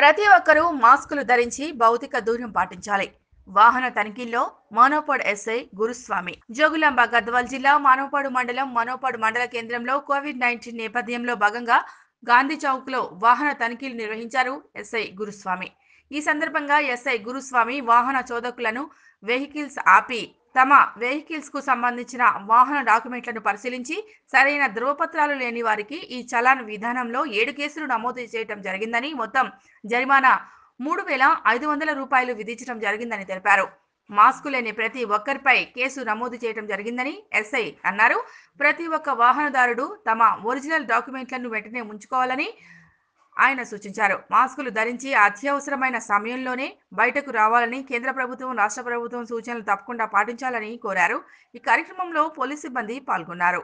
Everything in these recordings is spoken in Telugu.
ప్రతి ఒక్కరూ మాస్కులు ధరించి భౌతిక దూరం పాటించాలి వాహన తనిఖీల్లో మానోపాడ్ ఎస్ఐ గురుస్వామి జోగులాంబ గద్వాల్ జిల్లా మానోపాడు మండలం మానోపాడు మండల కేంద్రంలో కోవిడ్ నైన్టీన్ నేపథ్యంలో భాగంగా గాంధీ చౌక్ లో వాహన తనిఖీలు నిర్వహించారు ఎస్ఐ గురుస్వామి ఈ సందర్భంగా ఎస్ఐ గురుస్వామి వాహన చోదకులను వెహికల్స్ ఆపి తమ వెహికల్స్ కు సంబంధించిన వాహన డాక్యుమెంట్లను పరిశీలించి సరైన ధృవపత్రాలు లేని వారికి ఈ చలాన్ విధానంలో ఏడు కేసులు నమోదు చేయడం జరిగిందని మొత్తం జరిమానా మూడు వేల ఐదు వందల రూపాయలు విధించడం జరిగిందని తెలిపారు మాస్కు లేని ప్రతి ఒక్కరిపై కేసు నమోదు చేయడం జరిగిందని ఎస్ఐ అన్నారు ప్రతి ఒక్క వాహనదారుడు తమ ఒరిజినల్ డాక్యుమెంట్లను వెంటనే ఉంచుకోవాలని ఆయన సూచించారు మాస్కులు ధరించి అత్యవసరమైన సమయంలోనే బయటకు రావాలని కేంద్ర ప్రభుత్వం రాష్ట్ర ప్రభుత్వం సూచనలు తప్పకుండా పాటించాలని కోరారు ఈ కార్యక్రమంలో పోలీస్ సిబ్బంది పాల్గొన్నారు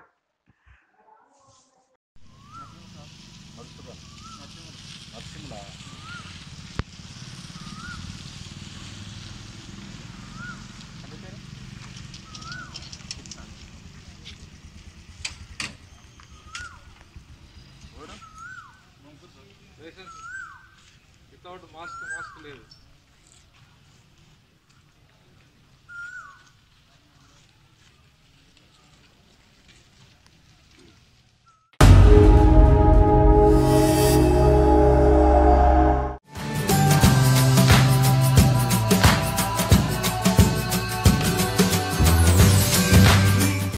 లైసెన్స్ వితౌట్ మాస్క్ మాస్క్ లేదు